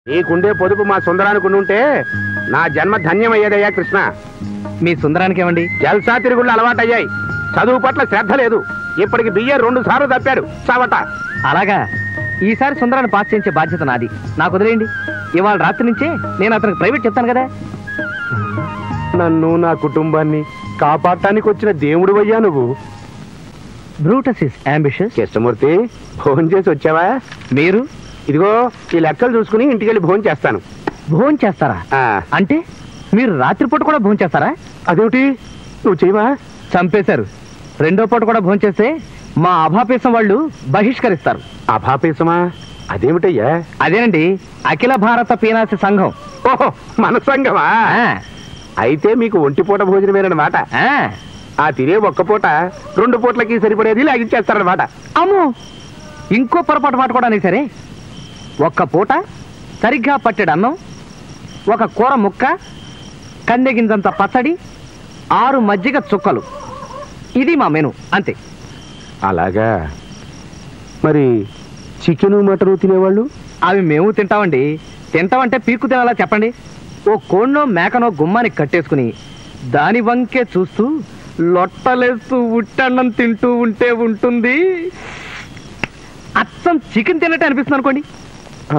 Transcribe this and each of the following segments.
నీకుండే పొదుపు మా సుందరానికి ఉంటే నా జన్మ ధన్యమయ్యేదయ్యా కృష్ణ మీ సుందరానికి ఏమండి జల్సా తిరుగుళ్ళు అలవాటయ్యాయి చదువు పట్ల శ్రద్ధ లేదు ఇప్పటికి బియ్య రెండు సార్లు తప్పాడు చావట అలాగా ఈసారి సుందరాన్ని పాస్ చేయించే బాధ్యత నాది నాకు వదిలేయండి ఇవాళ రాత్రి నుంచే నేను అతనికి ప్రైవేట్ చెప్తాను కదా నన్ను నా కుటుంబాన్ని కాపాడటానికి వచ్చిన దేవుడు అయ్యా నువ్వు Brutus is ambitious Krishnamurthy phone చేసి వచ్చావా మీరు ఇదిగో ఈ లెక్కలు చూసుకుని ఇంటికి వెళ్ళి భోజనం చేస్తాను భోజనం చేస్తారా ఆ, అంటే మీరు రాత్రిపూట కూడా భోజనం చేస్తారా అదేమిటి నువ్వు చేయవా చంపేశారు రెండో పూట కూడా భోజనం చేస్తే మా అభాపేసం వాళ్ళు బహిష్కరిస్తారు అభాపేసమా అదేమిటయ్యా అదేనండి అఖిల భారత పీనాసి సంఘం ఓహో మన సంగమా ఆ, అయితే మీకు ఒంటిపూట భోజనమేనమాట ఆ. ఆ తినే ఒక్క పూట రెండు పూట్లకి సరిపడేది లాగించేస్తారనమాట అమ్మో ఇంకో పొరపాటు మాట కూడా సరే ఒక్క పూట సరిగ్గా పట్టెడు అన్నం ఒక కూర ముక్క కందెగింజంత పచ్చడి ఆరు మజ్జిగ చుక్కలు ఇది మా మెను అంతే అలాగా మరి చికెను మటను తినేవాళ్ళు అవి మేము తింటామండి తింటామంటే పీక్కు తినాలా చెప్పండి ఓ కోణ్ణో మేకనో గుమ్మానికి కట్టేసుకుని దాని వంకే చూస్తూ లొట్టలేస్తూ ఉట్టన్నం తింటూ ఉంటే ఉంటుంది అచ్చం చికెన్ తిన్నట్టు అనిపిస్తుంది అనుకోండి ఆ?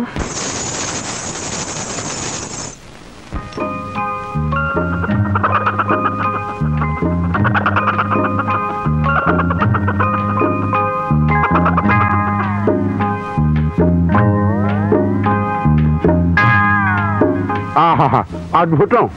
ఆహాహా, అద్భుతం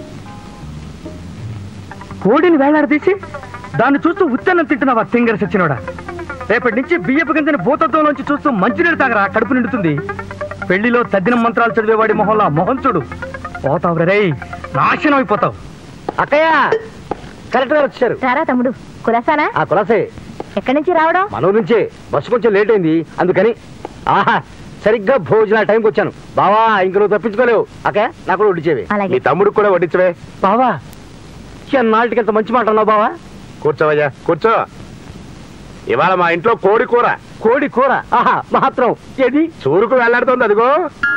కోడిని వేలాడదీసి దాన్ని చూస్తూ ఉత్తన్నం తింటున్నావా తింగర సచ్చినోడా రేపటి నుంచి బియ్యపు గింజని భూతత్వంలోంచి చూస్తూ మంచినీళ్ళు తాగరా కడుపు నిండుతుంది పెళ్లిలో తద్దిన మంత్రాలు చదివేవాడి మొహంలో మొహం చూడు పోతావు రే నాశనం అయిపోతావు అక్కయ్య కరెక్ట్ గా వచ్చారు రారా తమ్ముడు కులాసానా ఆ కులాసే ఎక్కడి నుంచి రావడం మనో నుంచే బస్సు కొంచెం లేట్ అయింది అందుకని ఆహా సరిగ్గా భోజన టైంకి వచ్చాను బావా ఇంక నువ్వు తప్పించుకోలేవు అక్కయ్య నాకు కూడా వడ్డిచేవి మీ అలాగే తమ్ముడికి కూడా వడ్డించవే బావా నాటికి ఎంత మంచి మాట అన్నావు బావా కూర్చోవయ్యా కూర్చో ఇవాళ మా ఇంట్లో కోడి కూర కోడి కూర ఆహా మాత్రం ఏది చూరుకు వెళ్లాడుతోంది అదిగో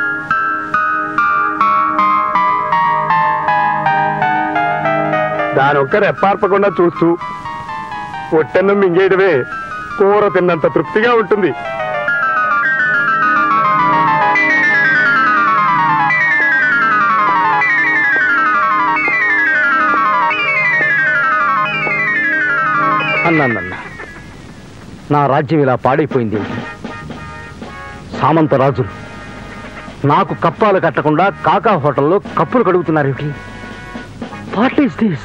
దానొక్క రెప్పార్పకుండా చూస్తూ ఒట్టన్నం మింగేయడమే కూర తిన్నంత తృప్తిగా ఉంటుంది అన్నానన్న నా రాజ్యం ఇలా పాడైపోయింది సామంత రాజులు నాకు కప్పాలు కట్టకుండా కాకా హోటల్లో కప్పులు కడుగుతున్నారు ఏమిటి వాట్ ఈస్ దిస్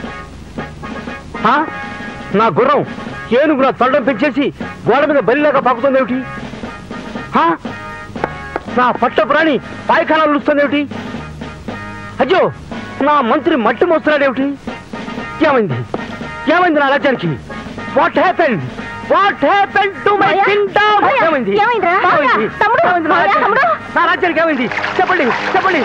నా గుర్రం ఏనుగు నా తొండం పెంచేసి గోడ మీద బలిలాగా పాకుతుంది ఏమిటి హా? నా పట్ట ప్రాణి పాయఖానాలు ఉలుస్తుంది ఏమిటి అయ్యో నా మంత్రి మట్టి మోస్తున్నాడేమిటి ఏమైంది ఏమైంది నా రాజ్యానికి what happened what happened to my మాయా? కింగ్డమ్ మాయా? ఏమైంది ఏమైందిరా? మాయా? ఏమైంది? తమ్ముడు? ఏమైంది నా మాయా, రాజ్యానికి? తమ్ముడు? నా రాజ్యానికి ఏమైంది చెప్పండి చెప్పండి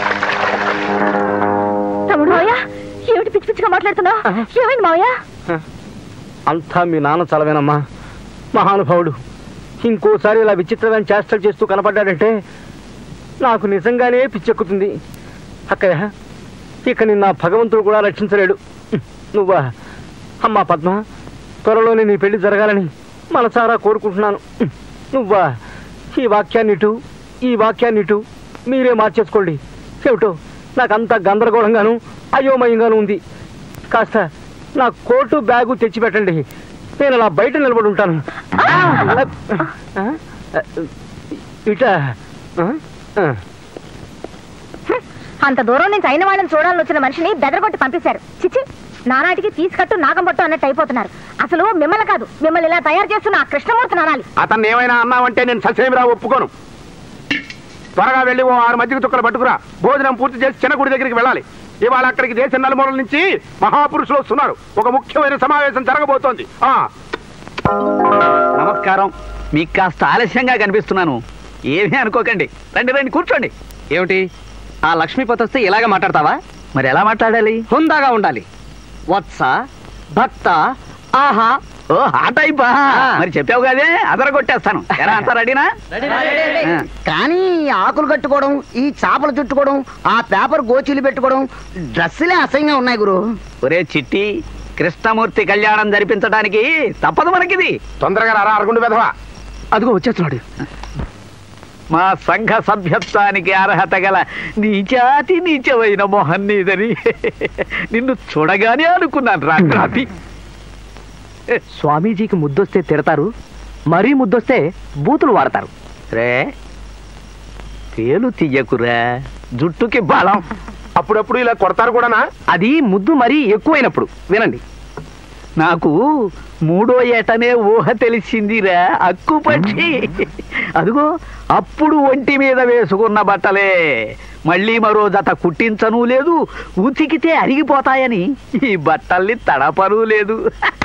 తమ్ముడు మావయ్య ఏమిటి పిచ్చి పిచ్చిగా మాట్లాడుతున్నావు ఏమైంది మావయ్య అంతా మీ నాన్న చలవేనమ్మా మహానుభావుడు ఇంకోసారి ఇలా విచిత్రమైన చేష్టలు చేస్తూ కనపడ్డాడంటే నాకు నిజంగానే పిచ్చెక్కుతుంది అక్కయ్య ఇక నిన్న భగవంతుడు కూడా రక్షించలేడు నువ్వా అమ్మా పద్మ త్వరలోనే నీ పెళ్లి జరగాలని మనసారా కోరుకుంటున్నాను నువ్వా ఈ వాక్యాన్ని ఇటు ఈ వాక్యాన్ని ఇటు మీరే మార్చేసుకోండి ఏమిటో నాకంతా గందరగోళంగాను అయోమయంగాను ఉంది కాస్త నా కోటు బ్యాగు తెచ్చి పెట్టండి నేను అలా బయట నిలబడి ఉంటాను ఆ? ఇట ఆ? ఆ. అంత దూరం నుంచి అయిన వాళ్ళని చూడాలని వచ్చిన మనిషిని బెదరగొట్టి పంపేశారు చిచి నానాటికి తీసుకట్టు నాగంబట్టు అన్నట్టు అయిపోతున్నారు అసలు మిమ్మల్ని కాదు మిమ్మల్ని ఇలా తయారు చేస్తున్న ఆ కృష్ణమూర్తి నానాలి అతన్ని ఏమైనా అన్నావంటే నేను ససేమిరా ఒప్పుకోను త్వరగా వెళ్ళి ఓ ఆరు మధ్యకి చుక్కలు పట్టుకురా భోజనం పూర్తి చేసి చిన్న గుడి దగ్గరికి వెళ్ళాలి ఇవాళ అక్కడికి దేశ నలుమూలల నుంచి మహాపురుషులు వస్తున్నారు ఒక ముఖ్యమైన సమావేశం జరగబోతోంది ఆ నమస్కారం మీకు కాస్త ఆలస్యంగా కనిపిస్తున్నాను ఏమీ అనుకోకండి రండి రండి కూర్చోండి ఏమిటి ఆ లక్ష్మీపతి వస్తే ఇలాగ మాట్లాడతావా మరి ఎలా మాట్లాడాలి హుందాగా ఉండాలి వత్స భక్త ఆహా ఓ ఆ టైపా మరి చెప్పావు కదే అదర కొట్టేస్తాను ఎలా అంతా రెడీనా ఆ. కానీ ఈ ఆకులు కట్టుకోవడం ఈ చేపలు చుట్టుకోవడం ఆ పేపర్ గోచీలు పెట్టుకోవడం డ్రెస్సులే అసహ్యంగా ఉన్నాయి గురు ఒరే చిట్టి కృష్ణమూర్తి కళ్యాణం జరిపించడానికి తప్పదు మనకిది తొందరగా రారా అరగుండు వెధవా అదిగో వచ్చేస్తున్నాడు మా సంఘ సభ్యత్వానికి అర్హత గల నీచాతి నీచమైన మొహన్ నీదని నిన్ను చూడగానే అనుకున్నాను రాత్రి స్వామీజీకి ముద్దొస్తే తిడతారు మరీ ముద్దొస్తే బూతులు వాడతారు రే తేలు తీయకురా జుట్టుకి బలం అప్పుడప్పుడు ఇలా కొడతారు కూడానా అది ముద్దు మరీ ఎక్కువైనప్పుడు వినండి నాకు మూడో ఏటనే ఊహ తెలిసిందిరా అక్కు పక్షి అదిగో అప్పుడు ఒంటి మీద వేసుకున్న బట్టలే మళ్ళీ మరో జత కుట్టించను లేదు ఉతికితే అరిగిపోతాయని ఈ బట్టల్ని తడపను లేదు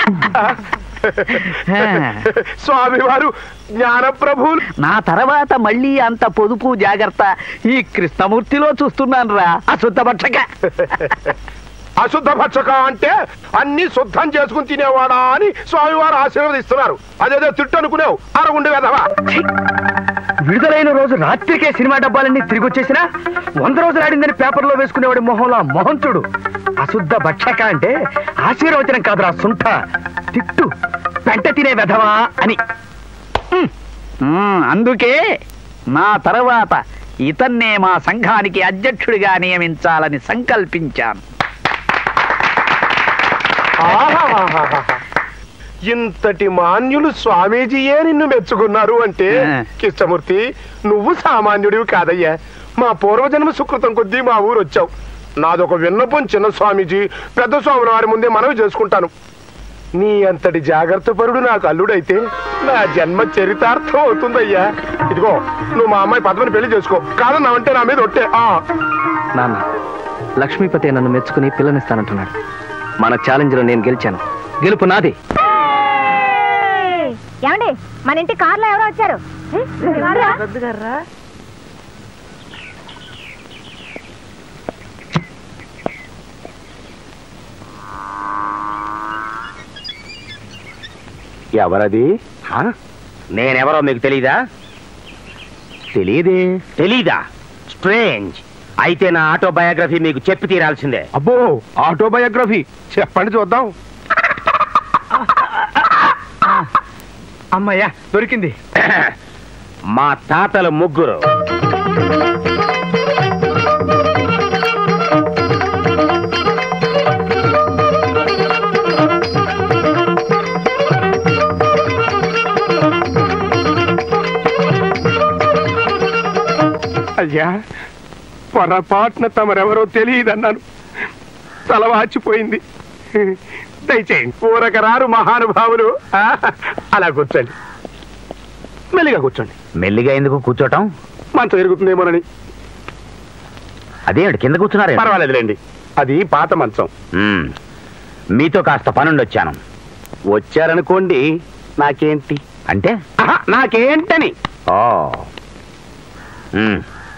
స్వామి వారు జ్ఞానప్రభువులు నా తర్వాత మళ్ళీ అంత పొదుపు జాగ్రత్త ఈ కృష్ణమూర్తిలో చూస్తున్నాను రా అశుద్ధ బట్టక అశుద్ధ భక్షక అంటే అన్ని శుద్ధం చేసుకుని తినేవాడా అని స్వామివారు ఆశీర్వదిస్తున్నారు అదేదో తిట్టు అనుకునేవు అరగుండు వెధవా విడుదలైన రోజు రాత్రికే సినిమా డబ్బాలన్నీ తిరిగి వచ్చేసినా వంద రోజులు ఆడిందని పేపర్లో వేసుకునేవాడి మొహంలో ఆ మొహం చూడు అశుద్ధ భక్షక అంటే ఆశీర్వచనం కాదురా సుంఠ తిట్టు పెంట తినే వెధవా అని ఉమ్, అందుకే నా తర్వాత ఇతన్నే మా సంఘానికి అధ్యక్షుడిగా నియమించాలని సంకల్పించాను ఆహాహాహాహా. ఇంతటి మాన్యులు స్వామీజీయే నిన్ను మెచ్చుకున్నారు అంటే ఆ. కృష్ణమూర్తి నువ్వు సామాన్యుడివి కాదయ్యా మా పూర్వజన్మ సుకృతం కొద్దీ మా ఊరు వచ్చావు నాదొక విన్నపం చిన్న స్వామీజీ పెద్ద స్వాముల వారి ముందే మనవి చేసుకుంటాను నీ అంతటి జాగ్రత్త పరుడు నాకు అల్లుడైతే నా జన్మ చరితార్థం అవుతుందయ్యా ఇదిగో నువ్వు మా అమ్మాయి పద్మని పెళ్లి చేసుకో కాదన్నావంటే నా మీద ఒట్టే ఆ నాన్న లక్ష్మీపతి నన్ను మెచ్చుకుని పిల్లనిస్తానంటున్నాడు మన ఛాలెంజ్ లో నేను గెలిచాను గెలుపు నాది ఏమండి మన ఇంటి కార్లో ఎవరో వచ్చారు ఎవరది నేనెవరో మీకు తెలీదా తెలియదే తెలీదా స్ట్రేంజ్ అయితే నా ఆటోబయోగ్రఫీ మీకు చెప్పి తీరాల్సిందే అబ్బో ఆటోబయోగ్రఫీ చెప్పండి చూద్దాం అమ్మయ్యా దొరికింది మా తాతలు ముగ్గురు అయ్యా పొరపాటున తమరెవరో తెలియదన్నాను తల వాచిపోయింది దయచేయండి ఊరకరారు మహానుభావులు ఆ, అలా కూర్చోండి మెల్లిగా కూర్చోండి మెల్లిగా ఎందుకు కూర్చోటం మంచం ఎరుగుతుందేమోనని అదేమిటి కింద కూర్చున్నారే పర్వాలేదులేండి అది పాత మంచం మ్మ్. మీతో కాస్త పనుండొచ్చాను వచ్చారనుకోండి నాకేంటి అంటే ఆహా, నాకేంటని ఓ మ్మ్.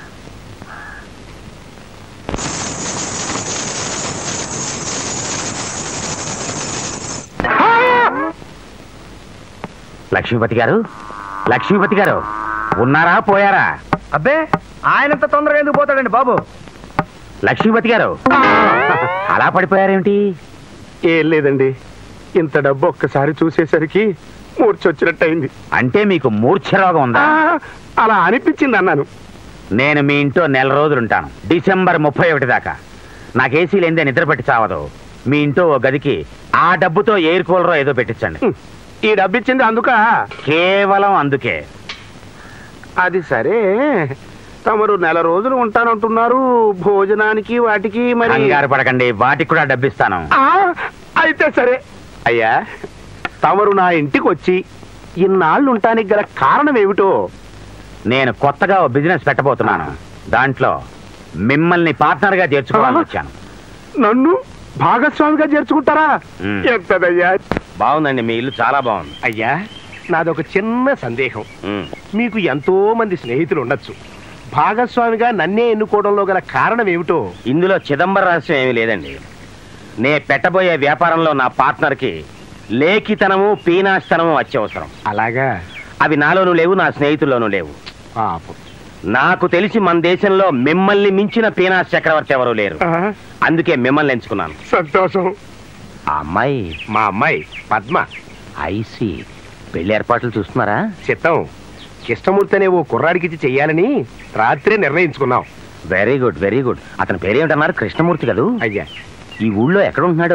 లక్ష్మీపతి గారు లక్ష్మీపతి గారు ఉన్నారా పోయారా అబ్బే ఆయనంత తొందరగా ఎందుకు పోతాడండి బాబు లక్ష్మీపతి గారు అలా పడిపోయారేమిటి ఏం లేదండి ఇంత డబ్బు ఒక్కసారి చూసేసరికి మూర్చొచ్చినట్టయింది అంటే మీకు మూర్ఛ రోగం ఉందా ఆ, అలా అనిపించింది అన్నాను నేను మీ ఇంట్లో నెల రోజులుంటాను డిసెంబర్ ముప్పై ఒకటి దాకా నాకు ఏసీ లేదే నిద్ర పెట్టి చావదు మీ ఇంట్లో ఓ గదికి ఆ డబ్బుతో ఎయిర్ కూలరో ఏదో పెట్టించండి హ్మ్. ఈ డబ్బు ఇచ్చింది అందుక కేవలం అందుకే అది సరే తమరు నెల రోజులు ఉంటానంటున్నారు భోజనానికి వాటికి మరి కంగారు పడకండి వాటికి కూడా డబ్బిస్తాను ఆ, అయితే సరే అయ్యా తమరు నా ఇంటికి వచ్చి ఇన్నాళ్ళు ఉండటానికి గల కారణం ఏమిటో నేను కొత్తగా ఓ బిజినెస్ పెట్టబోతున్నాను దాంట్లో మిమ్మల్ని పార్ట్నర్ గా చేర్చుకోవాలని వచ్చాను నన్ను భాగస్వామిగా చేర్చుకుంటారా మ్. ఎంతదయ్యా బాగుందండి మీ ఇల్లు చాలా బాగుంది అయ్యా నాదొక చిన్న సందేహం ఉమ్. మీకు ఎంతో మంది స్నేహితులు ఉండొచ్చు భాగస్వామిగా నన్నే ఎన్నుకోవడంలో గల కారణం ఏమిటో ఇందులో చిదంబర రహస్యం ఏమీ లేదండి నే పెట్టబోయే వ్యాపారంలో నా పార్ట్నర్కి లేఖితనము పీనాస్తనము అత్యవసరం అలాగా అవి నాలోనూ లేవు నా స్నేహితుల్లోనూ లేవు పాపం నాకు తెలిసి మన దేశంలో మిమ్మల్ని మించిన పీనాస్ చక్రవర్తి ఎవరు లేరు ఆ, అందుకే మిమ్మల్ని ఎంచుకున్నాను సంతోషం ఆ అమ్మాయి మా అమ్మాయి పద్మ ఐసి పెళ్లి ఏర్పాట్లు చూస్తున్నారా చిత్తం కృష్ణమూర్తి అనే ఓ కుర్రాడికిచ్చి చెయ్యాలని రాత్రే నిర్ణయించుకున్నాం వెరీ గుడ్ వెరీ గుడ్ అతని పేరేమిటన్నారు కృష్ణమూర్తి కదూ అయ్యా ఈ ఊళ్ళో ఎక్కడ ఉంటున్నాడు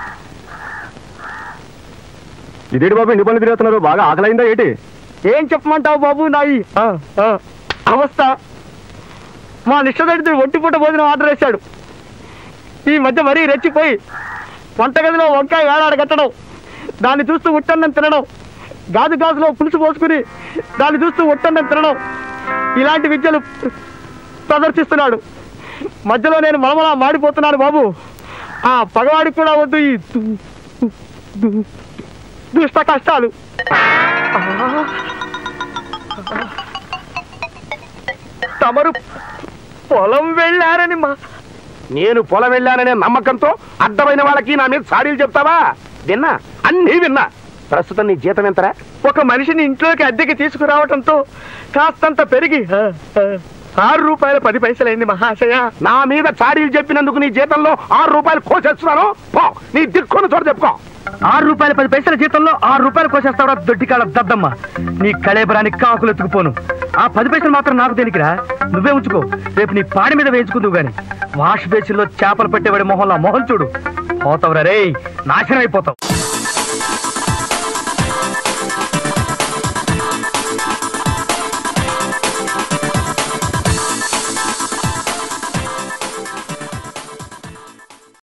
ఇదేంటి బాబు ఎన్ని పనులు తిరుగుతున్నారు బాగా ఆకలైందా ఏంటి ఏం చెప్పమంటావు బాబు నాయి ఆ, ఆ, అవస్థ మా నిష్టదడితుడు ఒంటిపూట భోజనం ఆర్డర్ వేశాడు ఈ మధ్య మరీ రెచ్చిపోయి వంటగదిలో వంకాయ వేలాడ కట్టడం దాన్ని చూస్తూ ఉట్టన్నం తినడం గాజు గాజులో పులుసు పోసుకుని దాన్ని చూస్తూ ఉట్టన్నం తినడం ఇలాంటి విద్యలు ప్రదర్శిస్తున్నాడు మధ్యలో నేను మలమలా మాడిపోతున్నాను బాబు ఆ పగవాడికి కూడా వద్దు ఈ దు- దు- దుష్ట కష్టాలు తమరు పొలం వెళ్ళారని మా నేను పొలం వెళ్ళాననే నమ్మకంతో అడ్డమైన వాళ్ళకి నా మీద సాడీలు చెప్తావా విన్నా అన్నీ విన్నా ప్రస్తుతం నీ జీతం ఎంతరా ఒక మనిషిని ఇంట్లోకి అద్దెకి తీసుకురావటంతో కాస్తంత పెరిగి ఆ, ఆ, ఆరు రూపాయల పది పైసలైంది మహాశయ నా మీద చాడీలు చెప్పినందుకు నీ జీతంలో ఆరు రూపాయలు కోసేస్తున్నాను పో నీ దిక్కును చోట చెప్పుకో ఆరు రూపాయల పది పైసల జీతంలో ఆరు రూపాయలు కోసేస్తావరా దొడ్డికాడ దద్దమ్మ నీ కళేబరానికి కాకులు ఎత్తుకుపోను ఆ పది పైసలు మాత్రం నాకు దేనికిరా నువ్వే ఉంచుకో రేపు నీ పాడి మీద వేయించుకుందువు గాని వాష్ బేసిన్లో చేపలు పెట్టేవాడి మొహంలో మొహం చూడు పోతావురా రే నాశనం అయిపోతావు